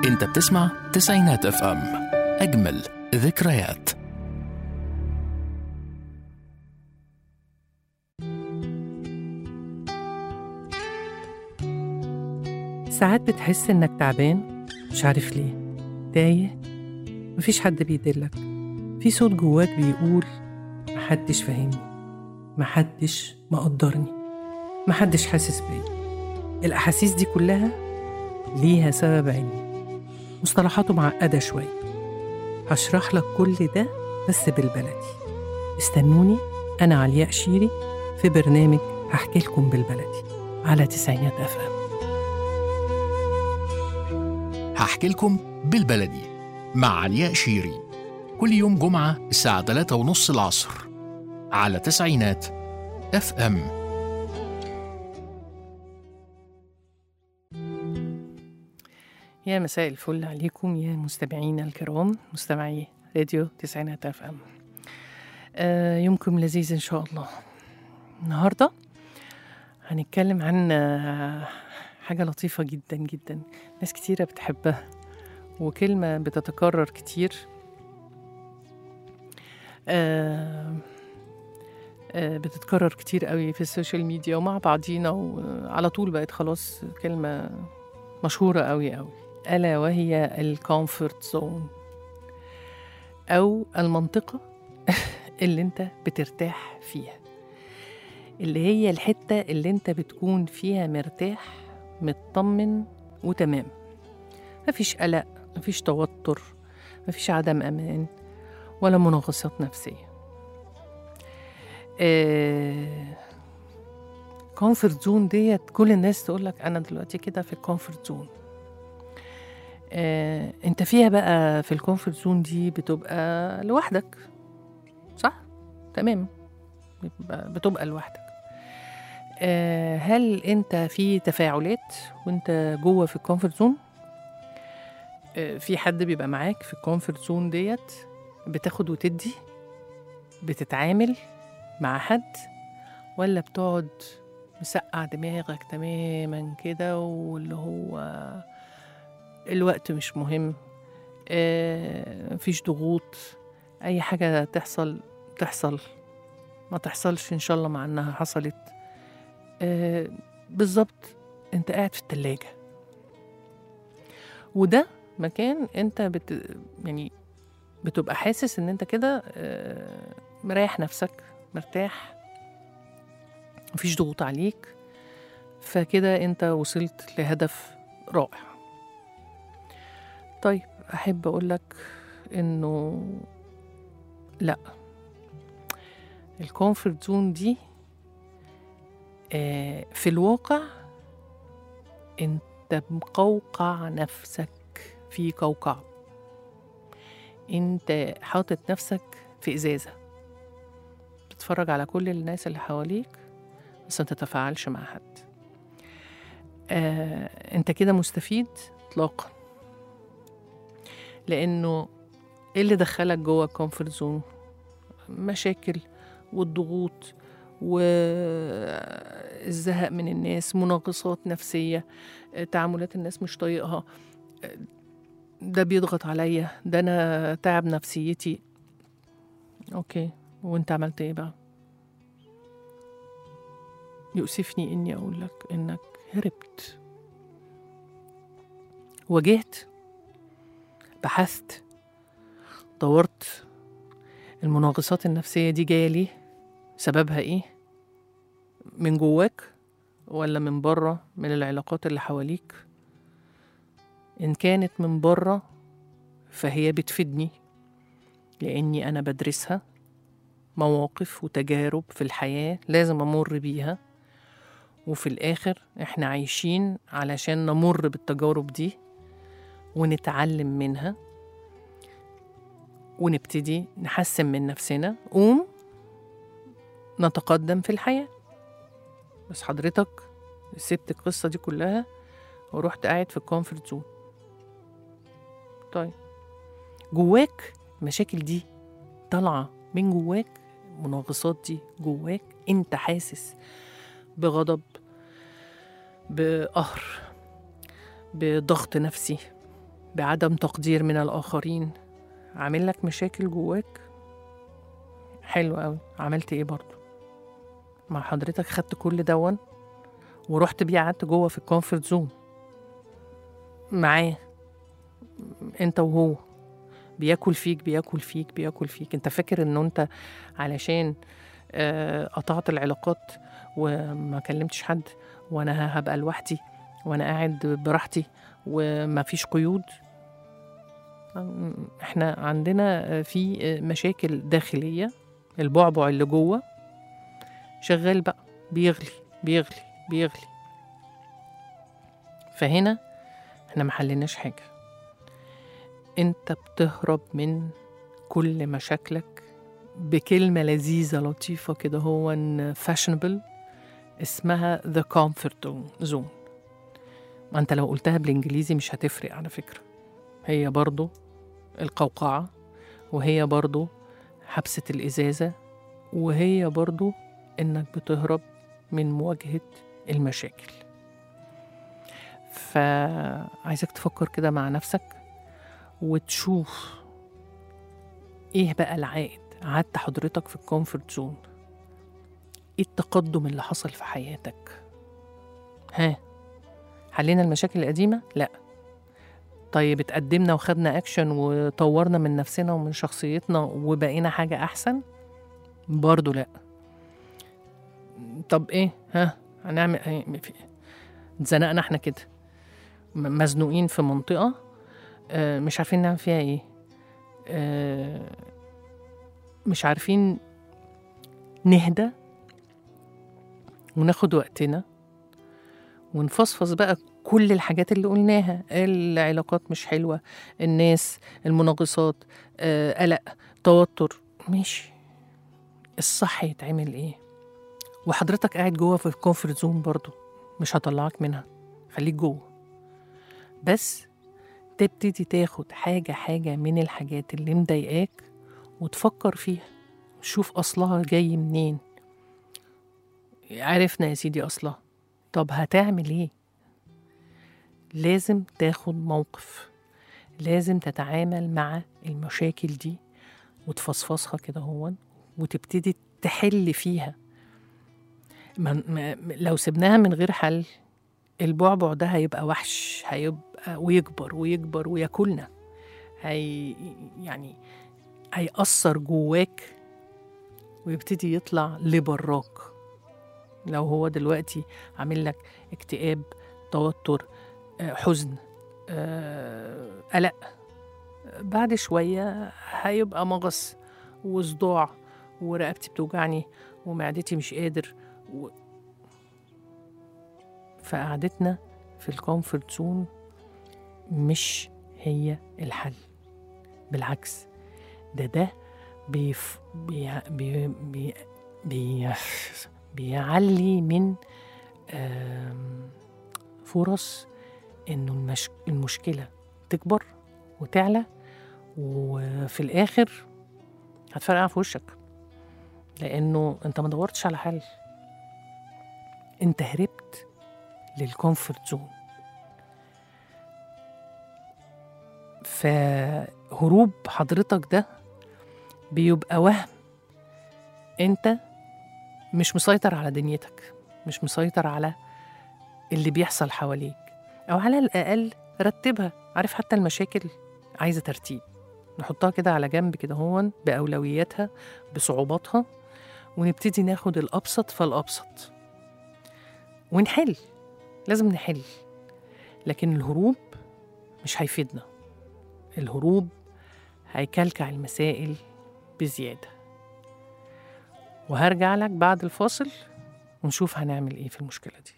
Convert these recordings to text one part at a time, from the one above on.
انت بتسمع تسعينات اف ام اجمل ذكريات ساعات بتحس إنك تعبان مش عارف ليه تايه مفيش حد بيدلك في صوت جواك بيقول محدش فاهمني محدش مقدرني محدش حاسس بيا الأحاسيس دي كلها ليها سبب علمي مصطلحاته معقدة شوية هشرح لك كل ده بس بالبلدي استنوني أنا علياء شيري في برنامج هحكي لكم بالبلدي على تسعينات أف أم هحكي لكم بالبلدي مع علياء شيري كل يوم جمعة الساعة 3 ونص العصر على تسعينات اف ام يا مساء الفل عليكم يا مستمعينا الكرام مستمعي راديو تسعينات اف ام آه يومكم لذيذ ان شاء الله النهارده هنتكلم عن آه، حاجة لطيفة جدا جدا ناس كتيرة بتحبها وكلمة بتتكرر كتير آه آه بتتكرر كتير قوي في السوشيال ميديا ومع بعضينا وعلى طول بقت خلاص كلمة مشهورة قوي قوي ألا وهي الكومفورت زون أو المنطقة اللي أنت بترتاح فيها اللي هي الحتة اللي أنت بتكون فيها مرتاح مطمن وتمام مفيش قلق مفيش توتر مفيش عدم أمان ولا منغصات نفسية كومفورت زون ديت كل الناس تقول لك انا دلوقتي كده في الكومفورت زون آه، انت فيها بقى في الكومفورت زون دي بتبقى لوحدك صح تمام بتبقى, بتبقى لوحدك آه، هل انت في تفاعلات وانت جوه في الكومفورت زون آه، في حد بيبقى معاك في الكومفورت زون ديت بتاخد وتدي بتتعامل مع حد ولا بتقعد مسقع دماغك تماما كده واللي هو الوقت مش مهم آه، مفيش ضغوط اي حاجة تحصل تحصل ما تحصلش ان شاء الله مع انها حصلت آه، بالظبط انت قاعد في التلاجة وده مكان انت بت يعني بتبقى حاسس ان انت كده آه، مريح نفسك مرتاح مفيش ضغوط عليك فكده انت وصلت لهدف رائع طيب احب اقولك انه لا الكومفورت زون دي آه، في الواقع انت مقوقع نفسك في قوقعة انت حاطط نفسك في ازازة بتتفرج على كل الناس اللي حواليك بس ما تتفاعلش مع حد آه، انت كده مستفيد اطلاقا لانه ايه اللي دخلك جوه الكومفورت زون مشاكل والضغوط والزهق من الناس مناقصات نفسية آه، تعاملات الناس مش طايقها آه، ده بيضغط عليا ده انا تعب نفسيتي اوكي وانت عملت ايه بقى يؤسفني اني اقول لك انك هربت واجهت بحثت دورت المناغصات النفسية دي جاية ليه سببها ايه من جواك ولا من بره من العلاقات اللي حواليك إن كانت من بره فهي بتفيدني لأني أنا بدرسها مواقف وتجارب في الحياة لازم أمر بيها وفي الآخر إحنا عايشين علشان نمر بالتجارب دي ونتعلم منها ونبتدي نحسن من نفسنا قوم نتقدم في الحياة بس حضرتك سبت القصة دي كلها ورحت قاعد في الكومفورت زون طيب جواك المشاكل دي طالعة من جواك المناغصات دي جواك انت حاسس بغضب بقهر بضغط نفسي بعدم تقدير من الآخرين عامل لك مشاكل جواك حلو قوي عملت ايه برضو مع حضرتك خدت كل دون ورحت بيه قعدت جوه في الكومفورت زون معاه انت وهو بياكل فيك بياكل فيك بياكل فيك انت فاكر انه انت علشان آه، قطعت العلاقات وما كلمتش حد وانا هبقى لوحدي وانا قاعد براحتي وما فيش قيود أم، احنا عندنا في مشاكل داخلية البعبع اللي جوه شغال بقى بيغلي بيغلي بيغلي فهنا احنا ما حليناش حاجة انت بتهرب من كل مشاكلك بكلمة لذيذة لطيفة كده هو فاشنبل اسمها the comfort zone ما انت لو قلتها بالانجليزي مش هتفرق على فكرة هي برضو القوقعة وهي برضو حبسة الإزازة وهي برضو إنك بتهرب من مواجهة المشاكل فعايزك تفكر كده مع نفسك وتشوف ايه بقى العائد قعدت حضرتك في الكومفورت زون ايه التقدم اللي حصل في حياتك ها حلينا المشاكل القديمة لا طيب اتقدمنا وخدنا اكشن وطورنا من نفسنا ومن شخصيتنا وبقينا حاجة احسن برضو لا طب ايه ها هنعمل ايه في- اتزنقنا احنا كده م- مزنوقين في منطقة آه، مش عارفين نعمل فيها ايه آه، مش عارفين نهدى وناخد وقتنا ونفصفص بقى كل الحاجات اللي قلناها العلاقات مش حلوة الناس المناقصات آه، قلق توتر ماشي الصح يتعمل ايه وحضرتك قاعد جوه في الكومفورت زون برضو مش هطلعك منها خليك جوه بس تبتدي تاخد حاجة حاجة من الحاجات اللي مضايقاك وتفكر فيها شوف أصلها جاي منين عرفنا يا سيدي أصلها طب هتعمل ايه لازم تاخد موقف لازم تتعامل مع المشاكل دي وتفصفصها كده هون وتبتدي تحل فيها ما ما لو سبناها من غير حل البعبع ده هيبقى وحش هيبقى ويكبر ويكبر وياكلنا هي يعني هيأثر جواك ويبتدي يطلع لبراك لو هو دلوقتي عامل لك اكتئاب توتر آه، حزن آه، قلق بعد شوية هيبقى مغص وصداع ورقبتي بتوجعني ومعدتي مش قادر و... فقعدتنا في الكومفورت زون مش هي الحل بالعكس ده ده بيف... بي... بي... بي... بي... بيعلي من آم، فرص انه المش... المشكله تكبر وتعلى وفي الاخر هتفرقع في وشك لانه انت ما دورتش على حل انت هربت للكومفورت زون فهروب حضرتك ده بيبقى وهم انت مش مسيطر على دنيتك مش مسيطر على اللي بيحصل حواليك او على الاقل رتبها عارف حتى المشاكل عايزه ترتيب نحطها كده على جنب كده هون باولوياتها بصعوباتها ونبتدي ناخد الابسط فالابسط ونحل لازم نحل لكن الهروب مش هيفيدنا الهروب هيكلكع المسائل بزياده وهرجع لك بعد الفاصل ونشوف هنعمل ايه في المشكله دي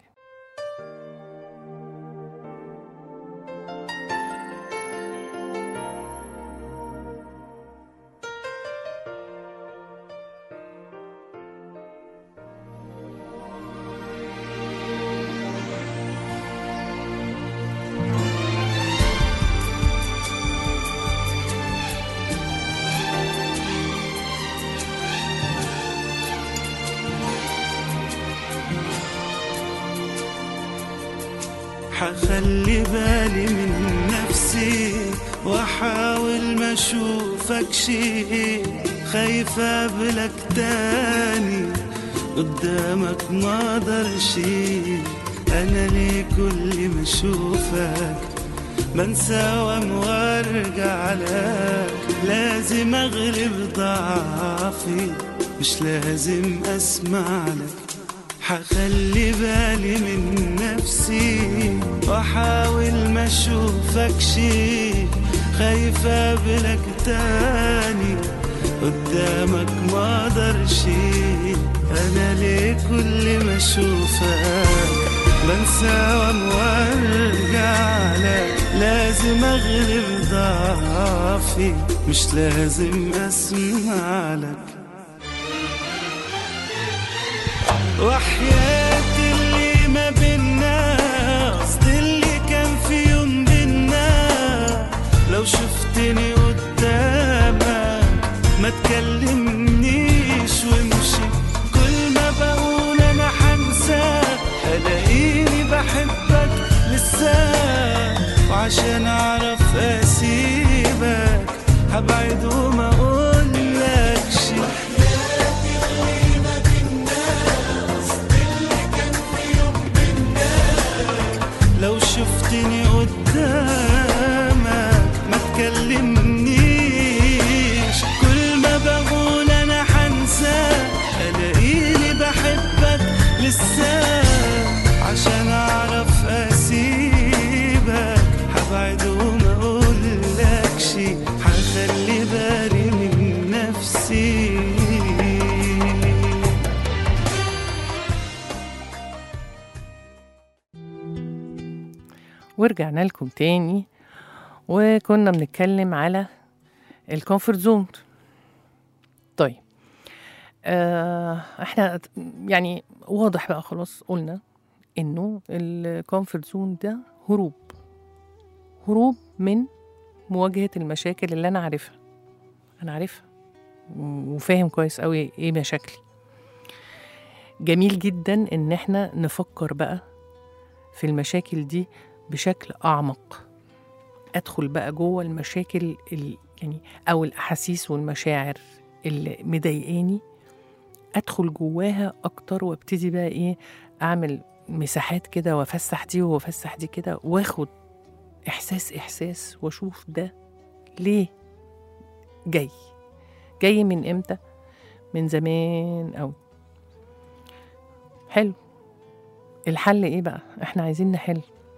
حخلي بالي من نفسي واحاول ما اشوفك شيء خايف اقابلك تاني قدامك ما اقدرش انا ليه كل ما اشوفك بنسى وارجع لك لازم اغلب ضعفي مش لازم اسمع لك حخلي بالي من نفسي واحاول ما اشوفك شي خايف اقابلك تاني قدامك ما اقدرش انا ليه كل ما اشوفك بنسى وارجع لك لازم اغلب ضعفي مش لازم اسمع لك وحياة اللي ما بينا قصد اللي كان في يوم بينا لو شفتني قدامك ما تكلمنيش وامشي كل ما بقول انا حنساك الاقيني بحبك لسه وعشان اعرف اسيبك هبعد وما اقولكش لو شفتني قدامك ما تكلمنيش كل ما بقول انا حنساك الاقيني بحبك لسه عشان اعرف اسيبك هبعد وما اقولكش هخلي بالي من نفسي ورجعنا لكم تاني وكنا بنتكلم على الكومفورت زون طيب آه احنا يعني واضح بقى خلاص قلنا انه الكومفورت زون ده هروب هروب من مواجهة المشاكل اللي انا عارفها انا عارفها وفاهم كويس قوي ايه مشاكلي جميل جدا ان احنا نفكر بقى في المشاكل دي بشكل أعمق أدخل بقى جوه المشاكل ال... يعني أو الأحاسيس والمشاعر اللي مضايقاني أدخل جواها أكتر وابتدي بقى إيه أعمل مساحات كده وأفسح دي وأفسح دي كده وآخد إحساس إحساس وأشوف ده ليه جاي جاي من إمتى من زمان أوي حلو الحل إيه بقى إحنا عايزين نحل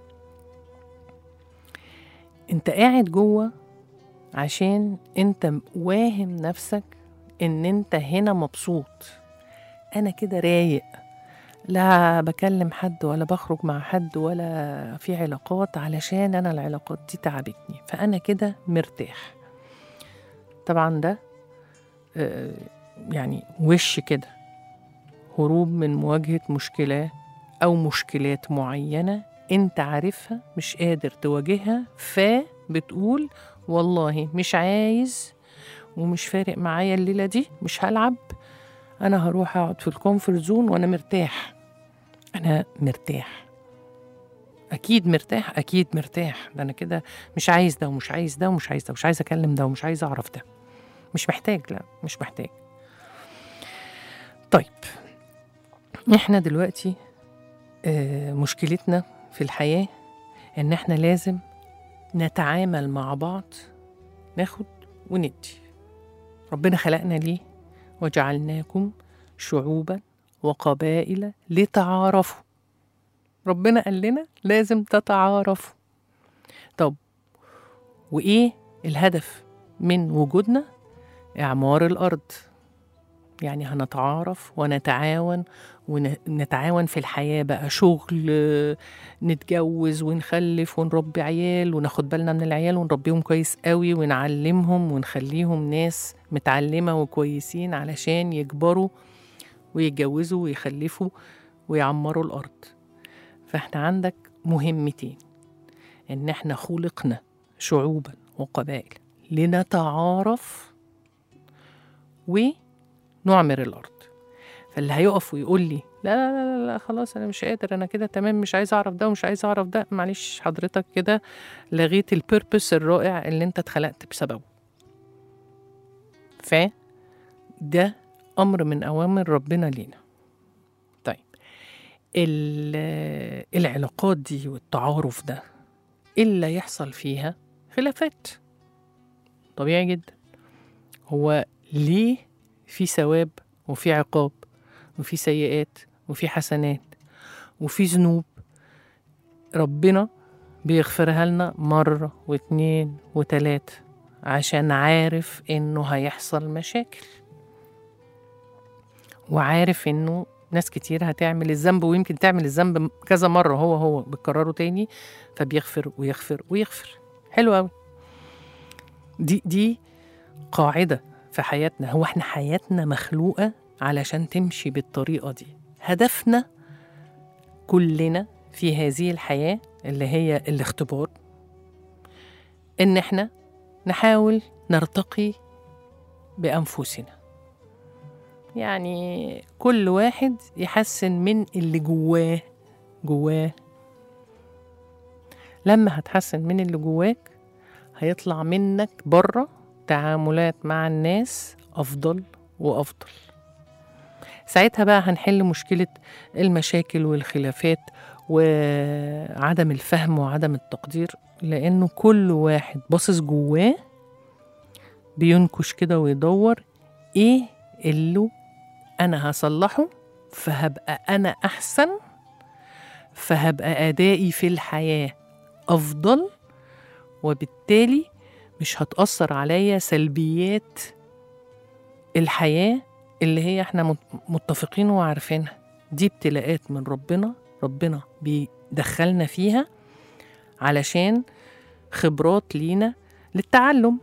انت قاعد جوه عشان انت واهم نفسك ان انت هنا مبسوط انا كده رايق لا بكلم حد ولا بخرج مع حد ولا في علاقات علشان انا العلاقات دي تعبتني فانا كده مرتاح طبعا ده آه، يعني وش كده هروب من مواجهة مشكلة أو مشكلات معينة أنت عارفها مش قادر تواجهها فبتقول والله مش عايز ومش فارق معايا الليلة دي مش هلعب أنا هروح أقعد في الكومفورت زون وأنا مرتاح أنا مرتاح أكيد مرتاح أكيد مرتاح ده أنا كده مش عايز ده ومش عايز ده ومش عايز ده ومش عايز أكلم ده ومش عايز أعرف ده مش محتاج لا مش محتاج طيب احنا دلوقتي آه، مشكلتنا في الحياة ان احنا لازم نتعامل مع بعض ناخد وندي ربنا خلقنا ليه وجعلناكم شعوبا وقبائل لتعارفوا ربنا قال لنا لازم تتعارفوا طب وايه الهدف من وجودنا اعمار الارض يعني هنتعارف ونتعاون ونتعاون في الحياة بقى شغل آه، نتجوز ونخلف ونربي عيال وناخد بالنا من العيال ونربيهم كويس قوي ونعلمهم ونخليهم ناس متعلمة وكويسين علشان يكبروا ويتجوزوا ويخلفوا ويعمروا الأرض فاحنا عندك مهمتين إن احنا خلقنا شعوبا وقبائل لنتعارف ونعمر الأرض فاللي هيقف ويقول لي لا لا لا لا, لا خلاص انا مش قادر انا كده تمام مش عايز اعرف ده ومش عايز اعرف ده معلش حضرتك كده لغيت البيربس الرائع اللي انت اتخلقت بسببه ف ده امر من اوامر ربنا لينا طيب ال- العلاقات دي والتعارف ده الا يحصل فيها خلافات طبيعي جدا هو ليه في ثواب وفي عقاب وفي سيئات وفي حسنات وفي ذنوب ربنا بيغفرها لنا مرة واتنين وتلاتة عشان عارف انه هيحصل مشاكل وعارف انه ناس كتير هتعمل الذنب ويمكن تعمل الذنب كذا مرة هو هو بتكرره تاني فبيغفر ويغفر ويغفر حلو قوي دي دي قاعدة في حياتنا هو احنا حياتنا مخلوقة علشان تمشي بالطريقة دي هدفنا كلنا في هذه الحياة اللي هي الاختبار إن احنا نحاول نرتقي بأنفسنا يعني كل واحد يحسن من اللي جواه جواه لما هتحسن من اللي جواك هيطلع منك بره تعاملات مع الناس أفضل وأفضل ساعتها بقى هنحل مشكلة المشاكل والخلافات وعدم الفهم وعدم التقدير لأنه كل واحد باصص جواه بينكش كده ويدور إيه اللي أنا هصلحه فهبقى أنا أحسن فهبقى أدائي في الحياة أفضل وبالتالي مش هتأثر عليا سلبيات الحياة اللي هي احنا مت- متفقين وعارفينها دي ابتلاءات من ربنا ربنا بيدخلنا فيها علشان خبرات لينا للتعلم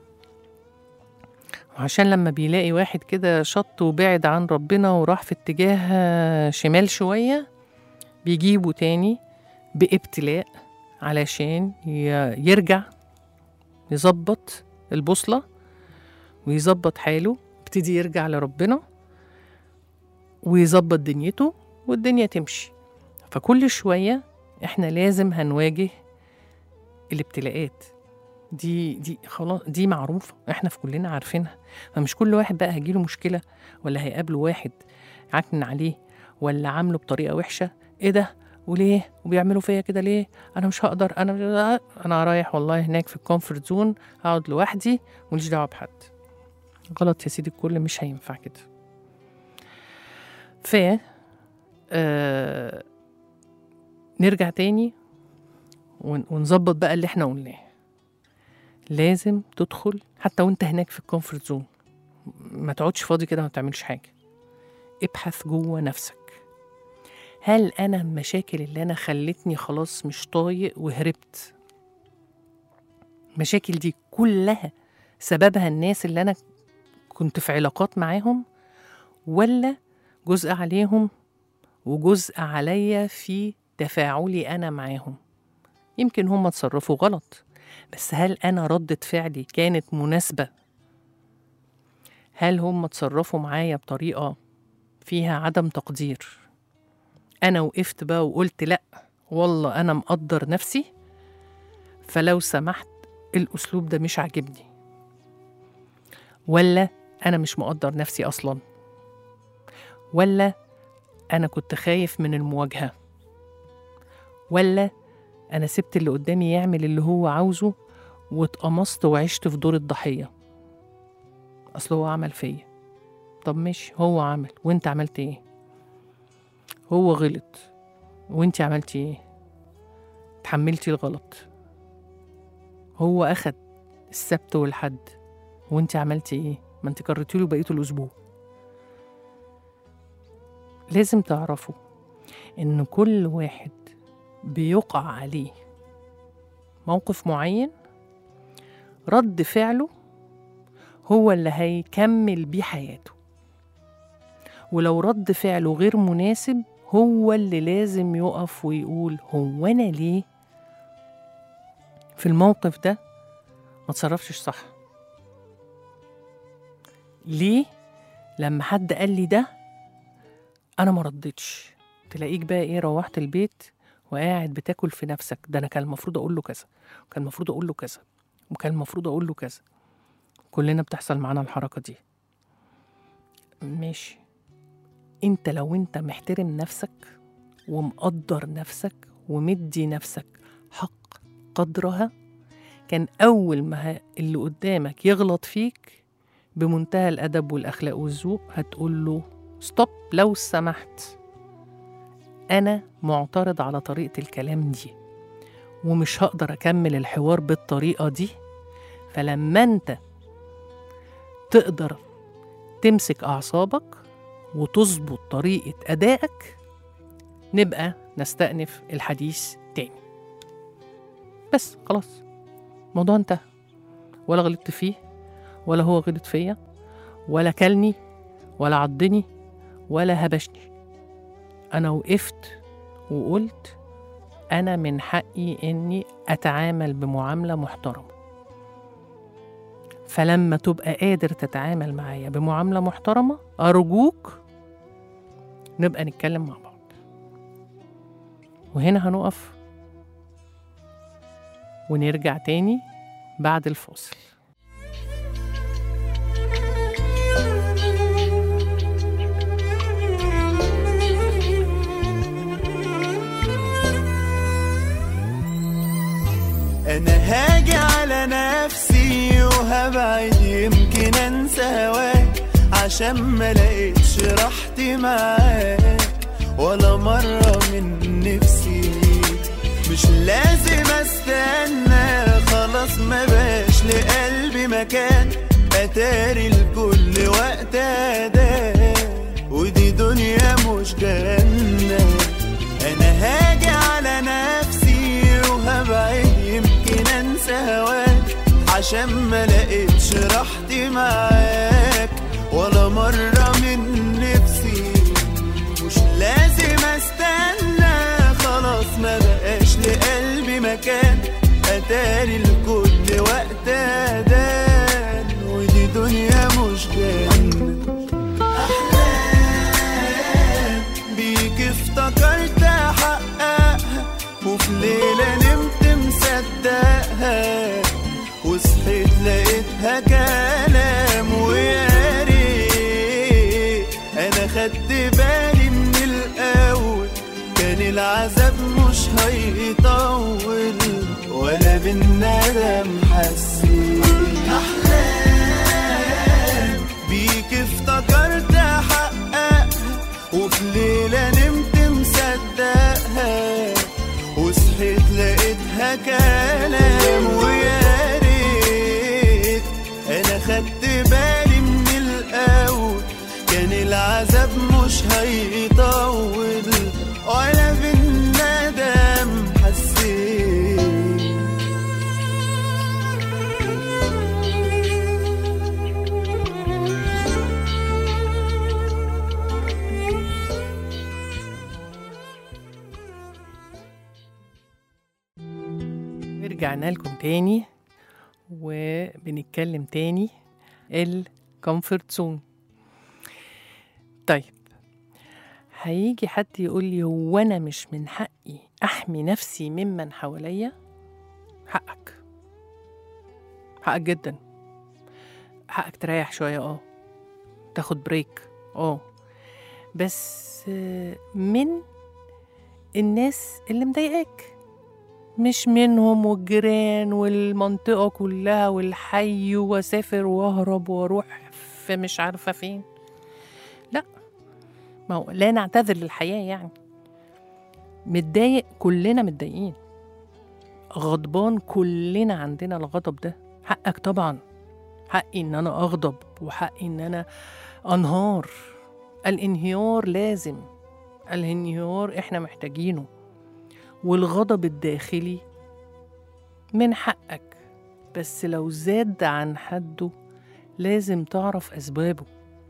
وعشان لما بيلاقي واحد كده شط وبعد عن ربنا وراح في اتجاه شمال شوية بيجيبه تاني بابتلاء علشان ي- يرجع يظبط البوصلة ويظبط حاله يبتدي يرجع لربنا ويظبط دنيته والدنيا تمشي فكل شوية احنا لازم هنواجه الابتلاءات دي دي خلاص دي معروفة احنا في كلنا عارفينها فمش كل واحد بقى هيجيله مشكلة ولا هيقابله واحد عكن عليه ولا عامله بطريقة وحشة ايه ده وليه وبيعملوا فيا كده ليه انا مش هقدر انا مش انا رايح والله هناك في الكومفورت زون هقعد لوحدي ماليش دعوه بحد غلط يا سيدي الكل مش هينفع كده ف آه نرجع تاني ون- ونظبط بقى اللي احنا قلناه لازم تدخل حتى وانت هناك في الكومفورت زون ما تقعدش فاضي كده ما تعملش حاجه ابحث جوه نفسك هل انا المشاكل اللي انا خلتني خلاص مش طايق وهربت المشاكل دي كلها سببها الناس اللي انا كنت في علاقات معاهم ولا جزء عليهم وجزء عليا في تفاعلي انا معاهم يمكن هم تصرفوا غلط بس هل انا ردة فعلي كانت مناسبة هل هم تصرفوا معايا بطريقة فيها عدم تقدير انا وقفت بقى وقلت لا والله انا مقدر نفسي فلو سمحت الاسلوب ده مش عاجبني ولا انا مش مقدر نفسي اصلا ولا انا كنت خايف من المواجهه ولا انا سبت اللي قدامي يعمل اللي هو عاوزه واتقمصت وعشت في دور الضحيه اصل هو عمل فيا طب مش هو عمل وانت عملت ايه هو غلط وانت عملتي ايه تحملتي الغلط هو اخد السبت والحد وانت عملتي ايه ما انت كررتي له بقيه الاسبوع لازم تعرفوا ان كل واحد بيقع عليه موقف معين رد فعله هو اللي هيكمل بيه حياته ولو رد فعله غير مناسب هو اللي لازم يقف ويقول هو انا ليه في الموقف ده ما تصرفتش صح ليه لما حد قال لي ده انا ما ردتش تلاقيك بقى ايه روحت البيت وقاعد بتاكل في نفسك ده انا كان المفروض اقول له كذا وكان المفروض اقول له كذا وكان المفروض اقول له كذا كلنا بتحصل معانا الحركه دي ماشي انت لو انت محترم نفسك ومقدر نفسك ومدي نفسك حق قدرها كان اول ما ه- اللي قدامك يغلط فيك بمنتهى الادب والاخلاق والذوق هتقول له ستوب لو سمحت انا معترض على طريقه الكلام دي ومش هقدر اكمل الحوار بالطريقه دي فلما انت تقدر تمسك اعصابك وتظبط طريقه ادائك نبقى نستأنف الحديث تاني بس خلاص الموضوع انتهى ولا غلطت فيه ولا هو غلط فيا ولا كلني ولا عضني ولا هبشني انا وقفت وقلت انا من حقي اني اتعامل بمعامله محترمه فلما تبقى قادر تتعامل معايا بمعامله محترمه ارجوك نبقى نتكلم مع بعض وهنا هنقف ونرجع تاني بعد الفاصل انا هاجي على نفسي وهبعد يمكن انسى هواك عشان ما لقيتش راحتي معاك ولا مرة من نفسي مش لازم استنى خلاص ما باش لقلبي مكان اتاري لكل وقت اداه ودي دنيا مش جنة انا هاجي على نفسي وهبعد يمكن انسى هواك عشان ما لقيتش راحتي معاك ولا مرة من نفسي مش لازم استنى خلاص ما بقاش لقلبي مكان اتاري لكل وقت ادان ودي دنيا مش جنة أحلام بيك افتكرت احققها وفي ليلة نمت مصدقها وصحيت لقيتها كلام ويا ريت انا خدت بالي من الاول كان العذاب مش هيطول ولا بالندم حسيت احلام بيك افتكرت احققها وفي ليلة نمت مصدقها وصحيت لقيتها كلام ويا ريت انا خدت بالي من الاول كان العذاب مش هيطول ولا بالندم حسيت رجعنا لكم تاني وبنتكلم تاني الكومفورت زون طيب هيجي حد يقول لي هو انا مش من حقي احمي نفسي ممن حواليا حقك حقك جدا حقك تريح شويه اه تاخد بريك اه بس آه، من الناس اللي مضايقاك مش منهم والجيران والمنطقة كلها والحي واسافر واهرب واروح في مش عارفة فين لا ما هو لا نعتذر للحياة يعني متضايق كلنا متضايقين غضبان كلنا عندنا الغضب ده حقك طبعا حقي ان انا اغضب وحقي ان انا انهار الانهيار لازم الانهيار احنا محتاجينه والغضب الداخلي من حقك بس لو زاد عن حده لازم تعرف أسبابه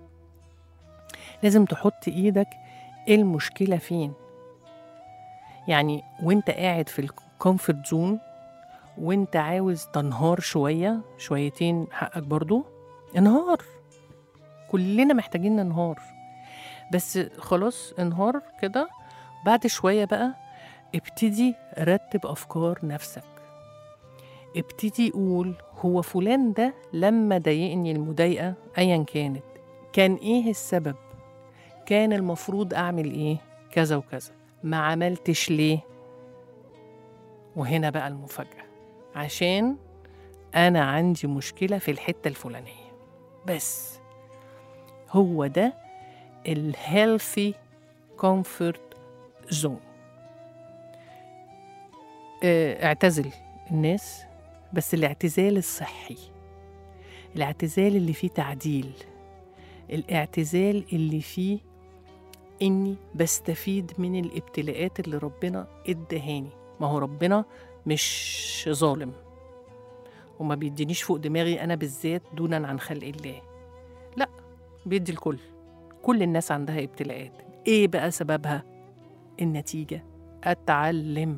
لازم تحط إيدك إيه المشكلة فين يعني وانت قاعد في الكومفورت زون وانت عاوز تنهار شوية شويتين حقك برضو انهار كلنا محتاجين ننهار بس خلاص انهار كده بعد شوية بقى ابتدي رتب أفكار نفسك ابتدي قول هو فلان ده لما ضايقني المضايقة أيا كانت كان إيه السبب كان المفروض أعمل إيه كذا وكذا ما عملتش ليه وهنا بقى المفاجأة عشان أنا عندي مشكلة في الحتة الفلانية بس هو ده الهيلثي كومفورت زون اعتزل الناس بس الاعتزال الصحي الاعتزال اللي فيه تعديل الاعتزال اللي فيه اني بستفيد من الابتلاءات اللي ربنا ادهاني ما هو ربنا مش ظالم وما بيدينيش فوق دماغي انا بالذات دونا عن خلق الله لا بيدي الكل كل الناس عندها ابتلاءات ايه بقى سببها النتيجه اتعلم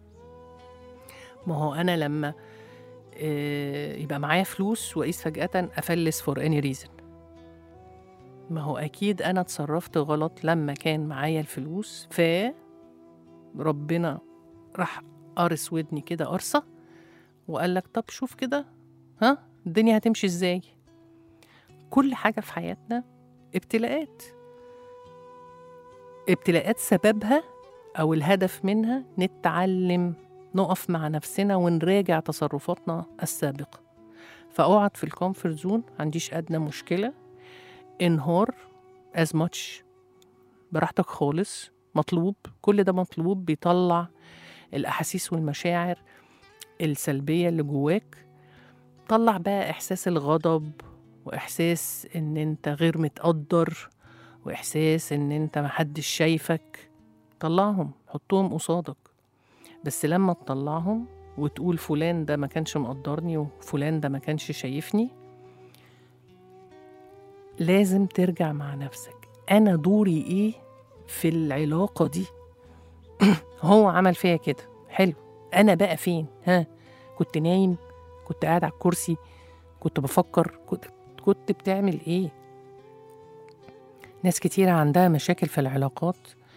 ما هو انا لما آه، يبقى معايا فلوس واقيس فجاه افلس فور اني ريزن ما هو اكيد انا اتصرفت غلط لما كان معايا الفلوس ف ربنا راح قارس ودني كده قرصه وقال لك طب شوف كده ها الدنيا هتمشي ازاي كل حاجه في حياتنا ابتلاءات ابتلاءات سببها او الهدف منها نتعلم نقف مع نفسنا ونراجع تصرفاتنا السابقه فاقعد في الكومفورت زون عنديش ادنى مشكله انهار as much براحتك خالص مطلوب كل ده مطلوب بيطلع الأحاسيس والمشاعر السلبية اللي جواك طلع بقى إحساس الغضب وإحساس إن أنت غير متقدر وإحساس إن أنت محدش شايفك طلعهم حطهم قصادك بس لما تطلعهم وتقول فلان ده ما كانش مقدرني وفلان ده ما كانش شايفني لازم ترجع مع نفسك انا دوري ايه في العلاقه دي هو عمل فيا كده حلو انا بقى فين ها كنت نايم كنت قاعد على الكرسي كنت بفكر كنت كنت بتعمل ايه ناس كتيرة عندها مشاكل في العلاقات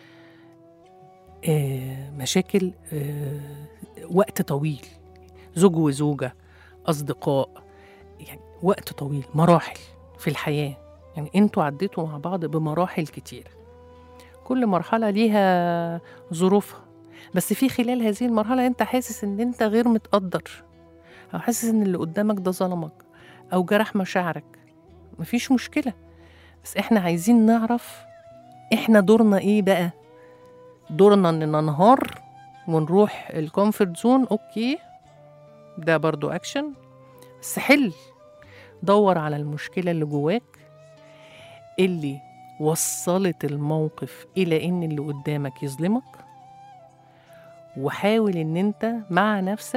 آه مشاكل آه وقت طويل زوج وزوجة أصدقاء يعني وقت طويل مراحل في الحياة يعني انتوا عديتوا مع بعض بمراحل كتير كل مرحلة ليها ظروفها بس في خلال هذه المرحلة انت حاسس ان انت غير متقدر او حاسس ان اللي قدامك ده ظلمك او جرح مشاعرك مفيش مشكلة بس احنا عايزين نعرف احنا دورنا ايه بقى دورنا ان ننهار ونروح الكومفورت زون اوكي ده برضو اكشن بس حل دور على المشكلة اللي جواك اللي وصلت الموقف إلى إن اللي قدامك يظلمك وحاول إن أنت مع نفسك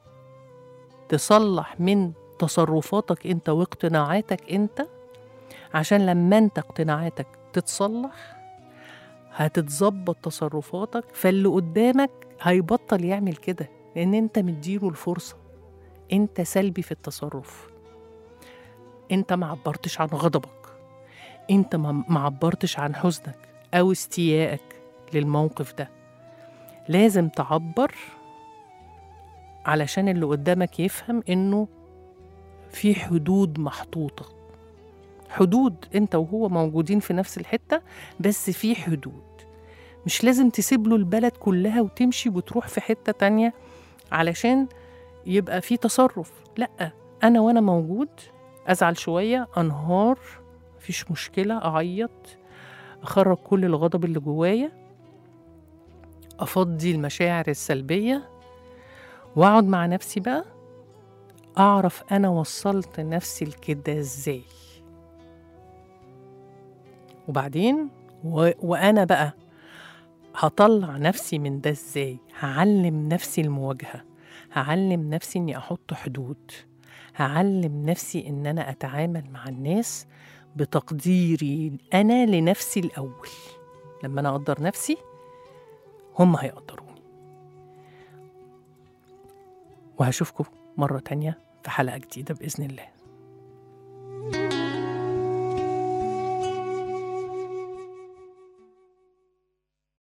تصلح من تصرفاتك أنت واقتناعاتك أنت عشان لما أنت اقتناعاتك تتصلح هتتظبط تصرفاتك فاللي قدامك هيبطل يعمل كده لأن أنت مديله الفرصة أنت سلبي في التصرف أنت ما عبرتش عن غضبك انت ما ما عبرتش عن حزنك او استيائك للموقف ده لازم تعبر علشان اللي قدامك يفهم انه في حدود محطوطة حدود انت وهو موجودين في نفس الحتة بس في حدود مش لازم تسيب له البلد كلها وتمشي وتروح في حتة تانية علشان يبقى في تصرف لا انا وانا موجود ازعل شوية انهار مفيش مشكلة أعيط أخرج كل الغضب اللي جوايا أفضي المشاعر السلبية وأقعد مع نفسي بقى أعرف أنا وصلت نفسي لكده إزاي وبعدين و... وأنا بقى هطلع نفسي من ده إزاي هعلم نفسي المواجهة هعلم نفسي إني أحط حدود هعلم نفسي إن أنا أتعامل مع الناس بتقديري أنا لنفسي الأول لما أنا أقدر نفسي هم هيقدروني وهشوفكم مرة تانية في حلقة جديدة بإذن الله